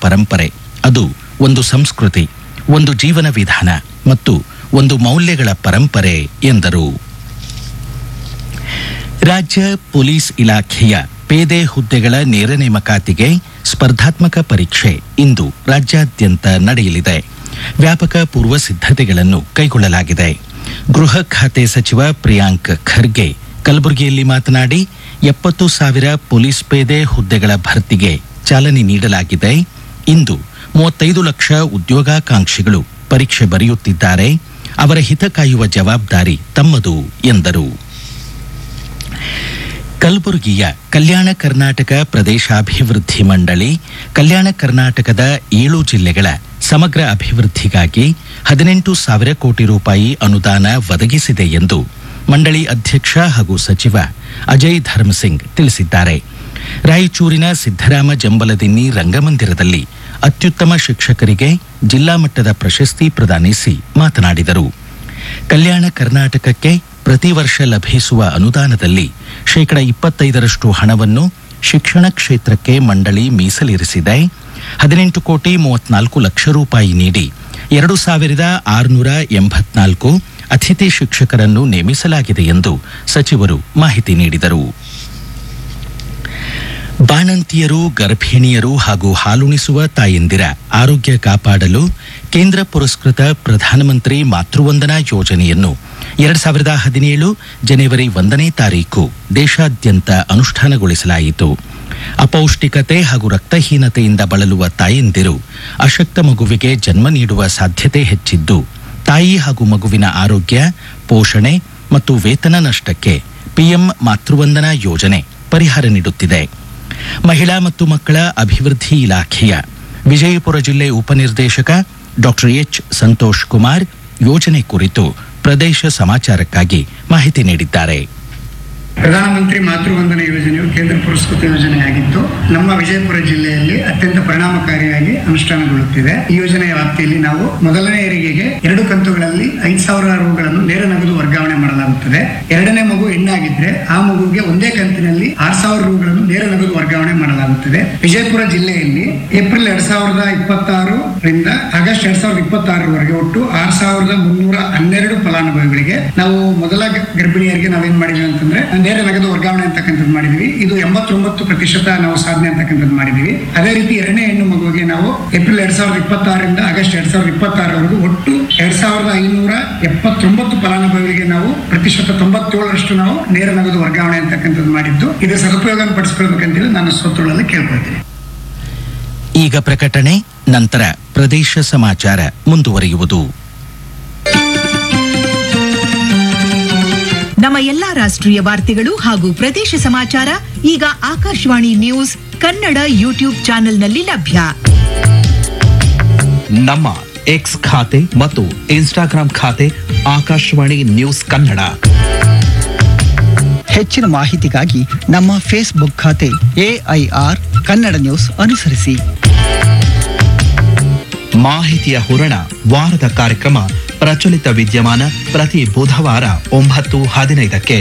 ಪರಂಪರೆ ಅದು ಒಂದು ಸಂಸ್ಕೃತಿ ಒಂದು ಜೀವನ ವಿಧಾನ ಮತ್ತು ಒಂದು ಮೌಲ್ಯಗಳ ಪರಂಪರೆ ಎಂದರು ರಾಜ್ಯ ಪೊಲೀಸ್ ಇಲಾಖೆಯ ಪೇದೆ ಹುದ್ದೆಗಳ ನೇರ ನೇಮಕಾತಿಗೆ ಸ್ಪರ್ಧಾತ್ಮಕ ಪರೀಕ್ಷೆ ಇಂದು ರಾಜ್ಯಾದ್ಯಂತ ನಡೆಯಲಿದೆ ವ್ಯಾಪಕ ಪೂರ್ವ ಸಿದ್ಧತೆಗಳನ್ನು ಕೈಗೊಳ್ಳಲಾಗಿದೆ ಗೃಹ ಖಾತೆ ಸಚಿವ ಪ್ರಿಯಾಂಕ್ ಖರ್ಗೆ ಕಲಬುರಗಿಯಲ್ಲಿ ಮಾತನಾಡಿ ಎಪ್ಪತ್ತು ಸಾವಿರ ಪೊಲೀಸ್ ಪೇದೆ ಹುದ್ದೆಗಳ ಭರ್ತಿಗೆ ಚಾಲನೆ ನೀಡಲಾಗಿದೆ ಇಂದು ಮೂವತ್ತೈದು ಲಕ್ಷ ಉದ್ಯೋಗಾಕಾಂಕ್ಷಿಗಳು ಪರೀಕ್ಷೆ ಬರೆಯುತ್ತಿದ್ದಾರೆ ಅವರ ಹಿತ ಕಾಯುವ ಜವಾಬ್ದಾರಿ ತಮ್ಮದು ಎಂದರು ಕಲಬುರಗಿಯ ಕಲ್ಯಾಣ ಕರ್ನಾಟಕ ಪ್ರದೇಶಾಭಿವೃದ್ಧಿ ಮಂಡಳಿ ಕಲ್ಯಾಣ ಕರ್ನಾಟಕದ ಏಳು ಜಿಲ್ಲೆಗಳ ಸಮಗ್ರ ಅಭಿವೃದ್ಧಿಗಾಗಿ ಹದಿನೆಂಟು ಸಾವಿರ ಕೋಟಿ ರೂಪಾಯಿ ಅನುದಾನ ಒದಗಿಸಿದೆ ಎಂದು ಮಂಡಳಿ ಅಧ್ಯಕ್ಷ ಹಾಗೂ ಸಚಿವ ಅಜಯ್ ಧರ್ಮಸಿಂಗ್ ತಿಳಿಸಿದ್ದಾರೆ ರಾಯಚೂರಿನ ಸಿದ್ದರಾಮ ಜಂಬಲದಿನ್ನಿ ರಂಗಮಂದಿರದಲ್ಲಿ ಅತ್ಯುತ್ತಮ ಶಿಕ್ಷಕರಿಗೆ ಜಿಲ್ಲಾ ಮಟ್ಟದ ಪ್ರಶಸ್ತಿ ಪ್ರದಾನಿಸಿ ಮಾತನಾಡಿದರು ಕಲ್ಯಾಣ ಕರ್ನಾಟಕಕ್ಕೆ ಪ್ರತಿ ವರ್ಷ ಲಭಿಸುವ ಅನುದಾನದಲ್ಲಿ ಶೇಕಡ ಇಪ್ಪತ್ತೈದರಷ್ಟು ಹಣವನ್ನು ಶಿಕ್ಷಣ ಕ್ಷೇತ್ರಕ್ಕೆ ಮಂಡಳಿ ಮೀಸಲಿರಿಸಿದೆ ಹದಿನೆಂಟು ಕೋಟಿ ಮೂವತ್ನಾಲ್ಕು ಲಕ್ಷ ರೂಪಾಯಿ ನೀಡಿ ಎರಡು ಸಾವಿರದ ಆರುನೂರ ಎಂಬತ್ನಾಲ್ಕು ಅತಿಥಿ ಶಿಕ್ಷಕರನ್ನು ನೇಮಿಸಲಾಗಿದೆ ಎಂದು ಸಚಿವರು ಮಾಹಿತಿ ನೀಡಿದರು ಬಾಣಂತಿಯರು ಗರ್ಭಿಣಿಯರು ಹಾಗೂ ಹಾಲುಣಿಸುವ ತಾಯಂದಿರ ಆರೋಗ್ಯ ಕಾಪಾಡಲು ಕೇಂದ್ರ ಪುರಸ್ಕೃತ ಪ್ರಧಾನಮಂತ್ರಿ ಮಾತೃವಂದನಾ ಯೋಜನೆಯನ್ನು ಎರಡ್ ಸಾವಿರದ ಹದಿನೇಳು ಜನವರಿ ಒಂದನೇ ತಾರೀಕು ದೇಶಾದ್ಯಂತ ಅನುಷ್ಠಾನಗೊಳಿಸಲಾಯಿತು ಅಪೌಷ್ಟಿಕತೆ ಹಾಗೂ ರಕ್ತಹೀನತೆಯಿಂದ ಬಳಲುವ ತಾಯಂದಿರು ಅಶಕ್ತ ಮಗುವಿಗೆ ಜನ್ಮ ನೀಡುವ ಸಾಧ್ಯತೆ ಹೆಚ್ಚಿದ್ದು ತಾಯಿ ಹಾಗೂ ಮಗುವಿನ ಆರೋಗ್ಯ ಪೋಷಣೆ ಮತ್ತು ವೇತನ ನಷ್ಟಕ್ಕೆ ಪಿಎಂ ಮಾತೃವಂದನಾ ಯೋಜನೆ ಪರಿಹಾರ ನೀಡುತ್ತಿದೆ ಮಹಿಳಾ ಮತ್ತು ಮಕ್ಕಳ ಅಭಿವೃದ್ಧಿ ಇಲಾಖೆಯ ವಿಜಯಪುರ ಜಿಲ್ಲೆ ಉಪನಿರ್ದೇಶಕ ಡಾಕ್ಟರ್ ಎಚ್ ಸಂತೋಷ್ ಕುಮಾರ್ ಯೋಜನೆ ಕುರಿತು ಪ್ರದೇಶ ಸಮಾಚಾರಕ್ಕಾಗಿ ಮಾಹಿತಿ ನೀಡಿದ್ದಾರೆ ಪ್ರಧಾನಮಂತ್ರಿ ಮಾತೃವಂದನ ಯೋಜನೆಯು ಕೇಂದ್ರ ಪುರಸ್ಕೃತ ಯೋಜನೆಯಾಗಿದ್ದು ನಮ್ಮ ವಿಜಯಪುರ ಜಿಲ್ಲೆಯಲ್ಲಿ ಅತ್ಯಂತ ಪರಿಣಾಮಕಾರಿಯಾಗಿ ಅನುಷ್ಠಾನಗೊಳ್ಳುತ್ತಿದೆ ಈ ಯೋಜನೆಯ ವ್ಯಾಪ್ತಿಯಲ್ಲಿ ನಾವು ಮೊದಲನೇ ಹೆರಿಗೆಗೆ ಎರಡು ಕಂತುಗಳಲ್ಲಿ ಐದು ಸಾವಿರ ರೂಗಳನ್ನು ನೇರ ನಗದು ವರ್ಗಾವಣೆ ಮಾಡಲಾಗುತ್ತದೆ ಎರಡನೇ ಮಗು ಹೆಣ್ಣಾಗಿದ್ರೆ ಆ ಮಗುವಿಗೆ ಒಂದೇ ಕಂತಿನಲ್ಲಿ ಆರು ಸಾವಿರ ರೂಗಳನ್ನು ನೇರ ನಗದು ವರ್ಗಾವಣೆ ಮಾಡಲಾಗುತ್ತದೆ ವಿಜಯಪುರ ಜಿಲ್ಲೆಯಲ್ಲಿ ಏಪ್ರಿಲ್ ಎರಡ್ ಸಾವಿರದ ಇಪ್ಪತ್ತಾರರಿಂದ ಆಗಸ್ಟ್ ಎರಡ್ ಸಾವಿರದ ಇಪ್ಪತ್ತಾರರವರೆಗೆ ಒಟ್ಟು ಆರು ಸಾವಿರದ ಮುನ್ನೂರ ಹನ್ನೆರಡು ಫಲಾನುಭವಿಗಳಿಗೆ ನಾವು ಮೊದಲ ಗರ್ಭಿಣಿಯರಿಗೆ ನಾವೇನ್ ಮಾಡಿದ್ವಿ ಅಂತಂದ್ರೆ ನೇರ ನಗದು ವರ್ಗಾವಣೆ ಅಂತಕ್ಕಂಥದ್ದು ಮಾಡಿದ್ವಿ ಇದು ಎಂಬತ್ತೊಂಬತ್ತು ಪ್ರತಿಶತ ನಾವು ಸಾಧನೆ ಅಂತಕ್ಕಂಥದ್ದು ಮಾಡಿದ್ವಿ ಅದೇ ರೀತಿ ಎರಡನೇ ಹೆಣ್ಣು ಮಗುವಿಗೆ ನಾವು ಏಪ್ರಿಲ್ ಎರಡ್ ಸಾವಿರದ ಇಪ್ಪತ್ತಾರರಿಂದ ಆಗಸ್ಟ್ ಎರಡ್ ಸಾವಿರದ ಇಪ್ಪತ್ತಾರವರೆಗೂ ಒಟ್ಟು ಎರಡ್ ಸಾವಿರದ ಐನೂರ ಎಪ್ಪತ್ತೊಂಬತ್ತು ಫಲಾನುಭವಿಗಳಿಗೆ ನಾವು ಪ್ರತಿಶತ ತೊಂಬತ್ತೇಳರಷ್ಟು ನಾವು ನೇರ ನಗದು ವರ್ಗಾವಣೆ ಅಂತಕ್ಕಂಥದ್ದು ಮಾಡಿದ್ದು ಇದು ಸದುಪಯೋಗ ಪಡಿಸ್ಕೊಳ್ಬೇಕಂತೇಳಿ ನಾನು ಸ್ವತ್ತೊಳಲ್ಲಿ ಕೇಳ್ಕೊಳ್ತೀನಿ ಈಗ ಪ್ರಕಟಣೆ ನಂತರ ಪ್ರದೇಶ ಸಮಾಚಾರ ಮುಂದುವರಿಯುವುದು ನಮ್ಮ ಎಲ್ಲಾ ರಾಷ್ಟ್ರೀಯ ವಾರ್ತೆಗಳು ಹಾಗೂ ಪ್ರದೇಶ ಸಮಾಚಾರ ಈಗ ಆಕಾಶವಾಣಿ ನ್ಯೂಸ್ ಕನ್ನಡ ಯೂಟ್ಯೂಬ್ ಚಾನೆಲ್ನಲ್ಲಿ ಲಭ್ಯ ನಮ್ಮ ಎಕ್ಸ್ ಖಾತೆ ಮತ್ತು ಇನ್ಸ್ಟಾಗ್ರಾಂ ಖಾತೆ ಆಕಾಶವಾಣಿ ನ್ಯೂಸ್ ಕನ್ನಡ ಹೆಚ್ಚಿನ ಮಾಹಿತಿಗಾಗಿ ನಮ್ಮ ಫೇಸ್ಬುಕ್ ಖಾತೆ ಎಐಆರ್ ಕನ್ನಡ ನ್ಯೂಸ್ ಅನುಸರಿಸಿ ಮಾಹಿತಿಯ ಹೂರಣ ವಾರದ ಕಾರ್ಯಕ್ರಮ ಪ್ರಚಲಿತ ವಿದ್ಯಮಾನ ಪ್ರತಿ ಬುಧವಾರ ಒಂಬತ್ತು ಹದಿನೈದಕ್ಕೆ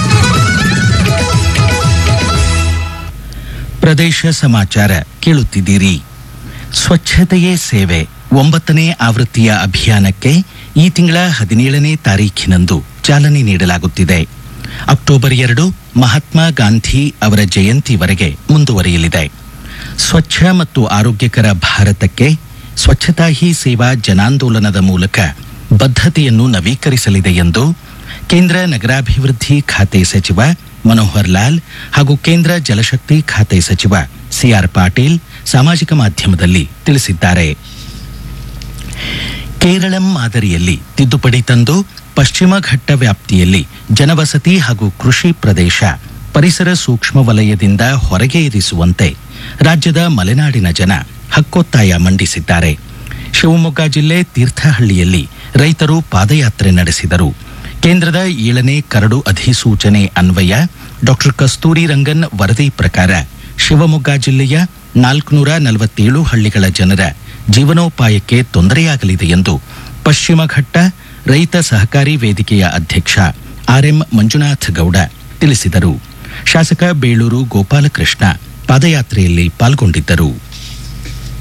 ಪ್ರದೇಶ ಸಮಾಚಾರ ಕೇಳುತ್ತಿದ್ದೀರಿ ಸ್ವಚ್ಛತೆಯೇ ಸೇವೆ ಒಂಬತ್ತನೇ ಆವೃತ್ತಿಯ ಅಭಿಯಾನಕ್ಕೆ ಈ ತಿಂಗಳ ಹದಿನೇಳನೇ ತಾರೀಖಿನಂದು ಚಾಲನೆ ನೀಡಲಾಗುತ್ತಿದೆ ಅಕ್ಟೋಬರ್ ಎರಡು ಮಹಾತ್ಮ ಗಾಂಧಿ ಅವರ ಜಯಂತಿವರೆಗೆ ಮುಂದುವರಿಯಲಿದೆ ಸ್ವಚ್ಛ ಮತ್ತು ಆರೋಗ್ಯಕರ ಭಾರತಕ್ಕೆ ಸ್ವಚ್ಛತಾ ಹಿ ಸೇವಾ ಜನಾಂದೋಲನದ ಮೂಲಕ ಬದ್ಧತೆಯನ್ನು ನವೀಕರಿಸಲಿದೆ ಎಂದು ಕೇಂದ್ರ ನಗರಾಭಿವೃದ್ಧಿ ಖಾತೆ ಸಚಿವ ಮನೋಹರ್ ಲಾಲ್ ಹಾಗೂ ಕೇಂದ್ರ ಜಲಶಕ್ತಿ ಖಾತೆ ಸಚಿವ ಸಿಆರ್ ಪಾಟೀಲ್ ಸಾಮಾಜಿಕ ಮಾಧ್ಯಮದಲ್ಲಿ ತಿಳಿಸಿದ್ದಾರೆ ಕೇರಳಂ ಮಾದರಿಯಲ್ಲಿ ತಿದ್ದುಪಡಿ ತಂದು ಪಶ್ಚಿಮ ಘಟ್ಟ ವ್ಯಾಪ್ತಿಯಲ್ಲಿ ಜನವಸತಿ ಹಾಗೂ ಕೃಷಿ ಪ್ರದೇಶ ಪರಿಸರ ಸೂಕ್ಷ್ಮ ವಲಯದಿಂದ ಹೊರಗೆ ಇರಿಸುವಂತೆ ರಾಜ್ಯದ ಮಲೆನಾಡಿನ ಜನ ಹಕ್ಕೊತ್ತಾಯ ಮಂಡಿಸಿದ್ದಾರೆ ಶಿವಮೊಗ್ಗ ಜಿಲ್ಲೆ ತೀರ್ಥಹಳ್ಳಿಯಲ್ಲಿ ರೈತರು ಪಾದಯಾತ್ರೆ ನಡೆಸಿದರು ಕೇಂದ್ರದ ಏಳನೇ ಕರಡು ಅಧಿಸೂಚನೆ ಅನ್ವಯ ಡಾಕ್ಟರ್ ಕಸ್ತೂರಿ ರಂಗನ್ ವರದಿ ಪ್ರಕಾರ ಶಿವಮೊಗ್ಗ ಜಿಲ್ಲೆಯ ನಾಲ್ಕುನೂರ ನಲವತ್ತೇಳು ಹಳ್ಳಿಗಳ ಜನರ ಜೀವನೋಪಾಯಕ್ಕೆ ತೊಂದರೆಯಾಗಲಿದೆ ಎಂದು ಪಶ್ಚಿಮ ಘಟ್ಟ ರೈತ ಸಹಕಾರಿ ವೇದಿಕೆಯ ಅಧ್ಯಕ್ಷ ಆರ್ಎಂ ಮಂಜುನಾಥ್ ಗೌಡ ತಿಳಿಸಿದರು ಶಾಸಕ ಬೇಳೂರು ಗೋಪಾಲಕೃಷ್ಣ ಪಾದಯಾತ್ರೆಯಲ್ಲಿ ಪಾಲ್ಗೊಂಡಿದ್ದರು